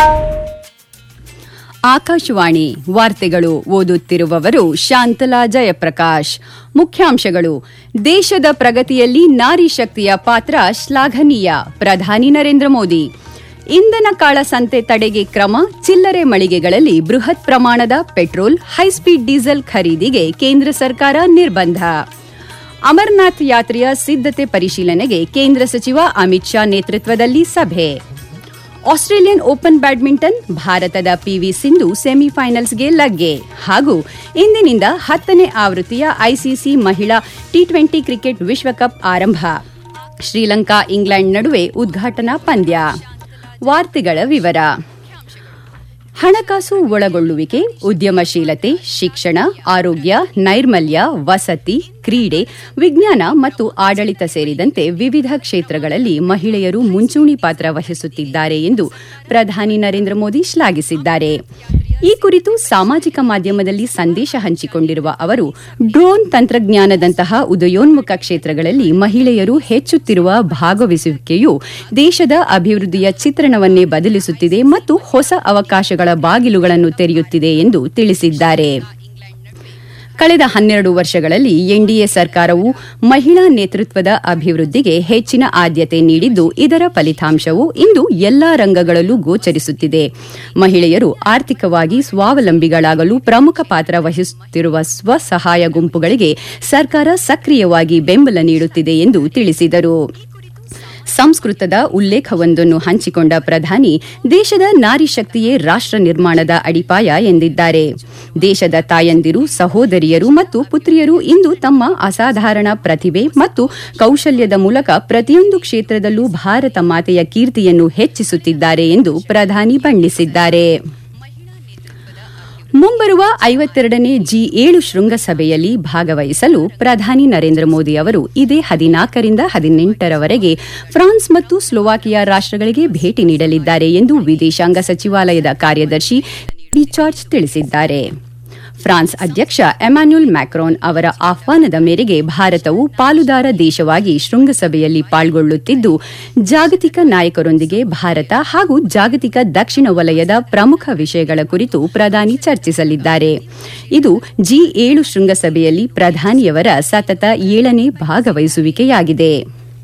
ಆಕಾಶವಾಣಿ ವಾರ್ತೆಗಳು ಓದುತ್ತಿರುವವರು ಶಾಂತಲಾ ಜಯಪ್ರಕಾಶ್ ಮುಖ್ಯಾಂಶಗಳು ದೇಶದ ಪ್ರಗತಿಯಲ್ಲಿ ನಾರಿ ಶಕ್ತಿಯ ಪಾತ್ರ ಶ್ಲಾಘನೀಯ ಪ್ರಧಾನಿ ನರೇಂದ್ರ ಮೋದಿ ಇಂಧನ ಕಾಳಸಂತೆ ತಡೆಗೆ ಕ್ರಮ ಚಿಲ್ಲರೆ ಮಳಿಗೆಗಳಲ್ಲಿ ಬೃಹತ್ ಪ್ರಮಾಣದ ಪೆಟ್ರೋಲ್ ಹೈಸ್ಪೀಡ್ ಡೀಸೆಲ್ ಖರೀದಿಗೆ ಕೇಂದ್ರ ಸರ್ಕಾರ ನಿರ್ಬಂಧ ಅಮರನಾಥ್ ಯಾತ್ರೆಯ ಸಿದ್ಧತೆ ಪರಿಶೀಲನೆಗೆ ಕೇಂದ್ರ ಸಚಿವ ಅಮಿತ್ ಶಾ ನೇತೃತ್ವದಲ್ಲಿ ಸಭೆ ಆಸ್ಟ್ರೇಲಿಯನ್ ಓಪನ್ ಬ್ಯಾಡ್ಮಿಂಟನ್ ಭಾರತದ ಪಿವಿ ಸಿಂಧು ಸೆಮಿಫೈನಲ್ಸ್ಗೆ ಲಗ್ಗೆ ಹಾಗೂ ಇಂದಿನಿಂದ ಹತ್ತನೇ ಆವೃತ್ತಿಯ ಐಸಿಸಿ ಮಹಿಳಾ ಟಿ ಟ್ವೆಂಟಿ ಕ್ರಿಕೆಟ್ ವಿಶ್ವಕಪ್ ಆರಂಭ ಶ್ರೀಲಂಕಾ ಇಂಗ್ಲೆಂಡ್ ನಡುವೆ ಉದ್ಘಾಟನಾ ಪಂದ್ಯ ವಾರ್ತೆಗಳ ವಿವರ ಹಣಕಾಸು ಒಳಗೊಳ್ಳುವಿಕೆ ಉದ್ಯಮಶೀಲತೆ ಶಿಕ್ಷಣ ಆರೋಗ್ಯ ನೈರ್ಮಲ್ಯ ವಸತಿ ಕ್ರೀಡೆ ವಿಜ್ಞಾನ ಮತ್ತು ಆಡಳಿತ ಸೇರಿದಂತೆ ವಿವಿಧ ಕ್ಷೇತ್ರಗಳಲ್ಲಿ ಮಹಿಳೆಯರು ಮುಂಚೂಣಿ ಪಾತ್ರ ವಹಿಸುತ್ತಿದ್ದಾರೆ ಎಂದು ಪ್ರಧಾನಿ ನರೇಂದ್ರ ಮೋದಿ ಶ್ಲಾಘಿಸಿದ್ದಾರೆ ಈ ಕುರಿತು ಸಾಮಾಜಿಕ ಮಾಧ್ಯಮದಲ್ಲಿ ಸಂದೇಶ ಹಂಚಿಕೊಂಡಿರುವ ಅವರು ಡ್ರೋನ್ ತಂತ್ರಜ್ಞಾನದಂತಹ ಉದಯೋನ್ಮುಖ ಕ್ಷೇತ್ರಗಳಲ್ಲಿ ಮಹಿಳೆಯರು ಹೆಚ್ಚುತ್ತಿರುವ ಭಾಗವಹಿಸುವಿಕೆಯು ದೇಶದ ಅಭಿವೃದ್ಧಿಯ ಚಿತ್ರಣವನ್ನೇ ಬದಲಿಸುತ್ತಿದೆ ಮತ್ತು ಹೊಸ ಅವಕಾಶಗಳ ಬಾಗಿಲುಗಳನ್ನು ತೆರೆಯುತ್ತಿದೆ ಎಂದು ತಿಳಿಸಿದ್ದಾರೆ ಕಳೆದ ಹನ್ನೆರಡು ವರ್ಷಗಳಲ್ಲಿ ಎನ್ಡಿಎ ಸರ್ಕಾರವು ಮಹಿಳಾ ನೇತೃತ್ವದ ಅಭಿವೃದ್ಧಿಗೆ ಹೆಚ್ಚಿನ ಆದ್ಯತೆ ನೀಡಿದ್ದು ಇದರ ಫಲಿತಾಂಶವು ಇಂದು ಎಲ್ಲಾ ರಂಗಗಳಲ್ಲೂ ಗೋಚರಿಸುತ್ತಿದೆ ಮಹಿಳೆಯರು ಆರ್ಥಿಕವಾಗಿ ಸ್ವಾವಲಂಬಿಗಳಾಗಲು ಪ್ರಮುಖ ಪಾತ್ರ ವಹಿಸುತ್ತಿರುವ ಸ್ವಸಹಾಯ ಗುಂಪುಗಳಿಗೆ ಸರ್ಕಾರ ಸಕ್ರಿಯವಾಗಿ ಬೆಂಬಲ ನೀಡುತ್ತಿದೆ ಎಂದು ತಿಳಿಸಿದರು ಸಂಸ್ಕೃತದ ಉಲ್ಲೇಖವೊಂದನ್ನು ಹಂಚಿಕೊಂಡ ಪ್ರಧಾನಿ ದೇಶದ ನಾರಿ ಶಕ್ತಿಯೇ ರಾಷ್ಟ್ರ ನಿರ್ಮಾಣದ ಅಡಿಪಾಯ ಎಂದಿದ್ದಾರೆ ದೇಶದ ತಾಯಂದಿರು ಸಹೋದರಿಯರು ಮತ್ತು ಪುತ್ರಿಯರು ಇಂದು ತಮ್ಮ ಅಸಾಧಾರಣ ಪ್ರತಿಭೆ ಮತ್ತು ಕೌಶಲ್ಯದ ಮೂಲಕ ಪ್ರತಿಯೊಂದು ಕ್ಷೇತ್ರದಲ್ಲೂ ಭಾರತ ಮಾತೆಯ ಕೀರ್ತಿಯನ್ನು ಹೆಚ್ಚಿಸುತ್ತಿದ್ದಾರೆ ಎಂದು ಪ್ರಧಾನಿ ಬಣ್ಣಿಸಿದ್ದಾರೆ ಮುಂಬರುವ ಐವತ್ತೆರಡನೇ ಜಿ ಏಳು ಶೃಂಗಸಭೆಯಲ್ಲಿ ಭಾಗವಹಿಸಲು ಪ್ರಧಾನಿ ನರೇಂದ್ರ ಮೋದಿ ಅವರು ಇದೇ ಹದಿನಾಲ್ಕರಿಂದ ಹದಿನೆಂಟರವರೆಗೆ ಫ್ರಾನ್ಸ್ ಮತ್ತು ಸ್ಲೋವಾಕಿಯಾ ರಾಷ್ಟಗಳಿಗೆ ಭೇಟಿ ನೀಡಲಿದ್ದಾರೆ ಎಂದು ವಿದೇಶಾಂಗ ಸಚಿವಾಲಯದ ಕಾರ್ಯದರ್ಶಿ ಜಾರ್ಜ್ ತಿಳಿಸಿದ್ದಾರೆ ಫ್ರಾನ್ಸ್ ಅಧ್ಯಕ್ಷ ಎಮ್ಯಾನ್ಯುಲ್ ಮ್ಯಾಕ್ರಾನ್ ಅವರ ಆಹ್ವಾನದ ಮೇರೆಗೆ ಭಾರತವು ಪಾಲುದಾರ ದೇಶವಾಗಿ ಶೃಂಗಸಭೆಯಲ್ಲಿ ಪಾಲ್ಗೊಳ್ಳುತ್ತಿದ್ದು ಜಾಗತಿಕ ನಾಯಕರೊಂದಿಗೆ ಭಾರತ ಹಾಗೂ ಜಾಗತಿಕ ದಕ್ಷಿಣ ವಲಯದ ಪ್ರಮುಖ ವಿಷಯಗಳ ಕುರಿತು ಪ್ರಧಾನಿ ಚರ್ಚಿಸಲಿದ್ದಾರೆ ಇದು ಜಿ ಏಳು ಶೃಂಗಸಭೆಯಲ್ಲಿ ಪ್ರಧಾನಿಯವರ ಸತತ ಏಳನೇ ಭಾಗವಹಿಸುವಿಕೆಯಾಗಿದೆ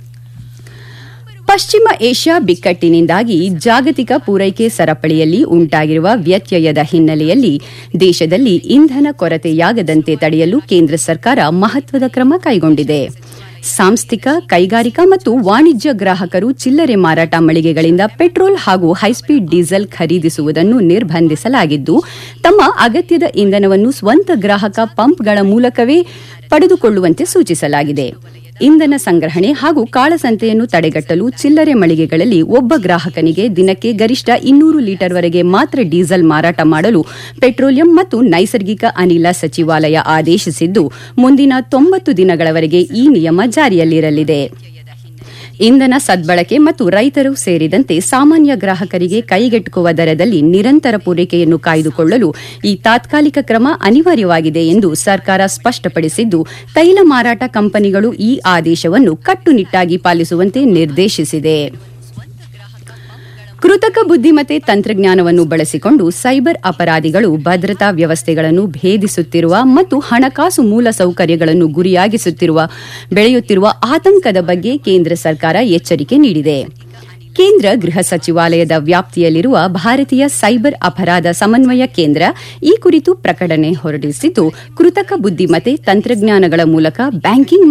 ಪಶ್ಚಿಮ ಏಷ್ಯಾ ಬಿಕ್ಕಟ್ಟಿನಿಂದಾಗಿ ಜಾಗತಿಕ ಪೂರೈಕೆ ಸರಪಳಿಯಲ್ಲಿ ಉಂಟಾಗಿರುವ ವ್ಯತ್ಯಯದ ಹಿನ್ನೆಲೆಯಲ್ಲಿ ದೇಶದಲ್ಲಿ ಇಂಧನ ಕೊರತೆಯಾಗದಂತೆ ತಡೆಯಲು ಕೇಂದ್ರ ಸರ್ಕಾರ ಮಹತ್ವದ ಕ್ರಮ ಕೈಗೊಂಡಿದೆ ಸಾಂಸ್ಥಿಕ ಕೈಗಾರಿಕಾ ಮತ್ತು ವಾಣಿಜ್ಯ ಗ್ರಾಹಕರು ಚಿಲ್ಲರೆ ಮಾರಾಟ ಮಳಿಗೆಗಳಿಂದ ಪೆಟ್ರೋಲ್ ಹಾಗೂ ಹೈಸ್ಪೀಡ್ ಡೀಸೆಲ್ ಖರೀದಿಸುವುದನ್ನು ನಿರ್ಬಂಧಿಸಲಾಗಿದ್ದು ತಮ್ಮ ಅಗತ್ಯದ ಇಂಧನವನ್ನು ಸ್ವಂತ ಗ್ರಾಹಕ ಪಂಪ್ಗಳ ಮೂಲಕವೇ ಪಡೆದುಕೊಳ್ಳುವಂತೆ ಸೂಚಿಸಲಾಗಿದೆ ಇಂಧನ ಸಂಗ್ರಹಣೆ ಹಾಗೂ ಕಾಳಸಂತೆಯನ್ನು ತಡೆಗಟ್ಟಲು ಚಿಲ್ಲರೆ ಮಳಿಗೆಗಳಲ್ಲಿ ಒಬ್ಬ ಗ್ರಾಹಕನಿಗೆ ದಿನಕ್ಕೆ ಗರಿಷ್ಠ ಇನ್ನೂರು ಲೀಟರ್ವರೆಗೆ ಮಾತ್ರ ಡೀಸೆಲ್ ಮಾರಾಟ ಮಾಡಲು ಪೆಟ್ರೋಲಿಯಂ ಮತ್ತು ನೈಸರ್ಗಿಕ ಅನಿಲ ಸಚಿವಾಲಯ ಆದೇಶಿಸಿದ್ದು ಮುಂದಿನ ತೊಂಬತ್ತು ದಿನಗಳವರೆಗೆ ಈ ನಿಯಮ ಜಾರಿಯಲ್ಲಿರಲಿದೆ ಇಂಧನ ಸದ್ಬಳಕೆ ಮತ್ತು ರೈತರು ಸೇರಿದಂತೆ ಸಾಮಾನ್ಯ ಗ್ರಾಹಕರಿಗೆ ಕೈಗೆಟುಕುವ ದರದಲ್ಲಿ ನಿರಂತರ ಪೂರೈಕೆಯನ್ನು ಕಾಯ್ದುಕೊಳ್ಳಲು ಈ ತಾತ್ಕಾಲಿಕ ಕ್ರಮ ಅನಿವಾರ್ಯವಾಗಿದೆ ಎಂದು ಸರ್ಕಾರ ಸ್ಪಷ್ಟಪಡಿಸಿದ್ದು ತೈಲ ಮಾರಾಟ ಕಂಪನಿಗಳು ಈ ಆದೇಶವನ್ನು ಕಟ್ಟುನಿಟ್ಟಾಗಿ ಪಾಲಿಸುವಂತೆ ನಿರ್ದೇಶಿಸಿದೆ ಕೃತಕ ಬುದ್ದಿಮತ್ತೆ ತಂತ್ರಜ್ಞಾನವನ್ನು ಬಳಸಿಕೊಂಡು ಸೈಬರ್ ಅಪರಾಧಿಗಳು ಭದ್ರತಾ ವ್ಯವಸ್ಥೆಗಳನ್ನು ಭೇದಿಸುತ್ತಿರುವ ಮತ್ತು ಹಣಕಾಸು ಮೂಲಸೌಕರ್ಯಗಳನ್ನು ಗುರಿಯಾಗಿಸುತ್ತಿರುವ ಬೆಳೆಯುತ್ತಿರುವ ಆತಂಕದ ಬಗ್ಗೆ ಕೇಂದ್ರ ಸರ್ಕಾರ ಎಚ್ಚರಿಕೆ ನೀಡಿದೆ ಕೇಂದ್ರ ಗೃಹ ಸಚಿವಾಲಯದ ವ್ಯಾಪ್ತಿಯಲ್ಲಿರುವ ಭಾರತೀಯ ಸೈಬರ್ ಅಪರಾಧ ಸಮನ್ವಯ ಕೇಂದ್ರ ಈ ಕುರಿತು ಪ್ರಕಟಣೆ ಹೊರಡಿಸಿದ್ದು ಕೃತಕ ಬುದ್ದಿಮತ್ತೆ ತಂತ್ರಜ್ಞಾನಗಳ ಮೂಲಕ ಬ್ಯಾಂಕಿಂಗ್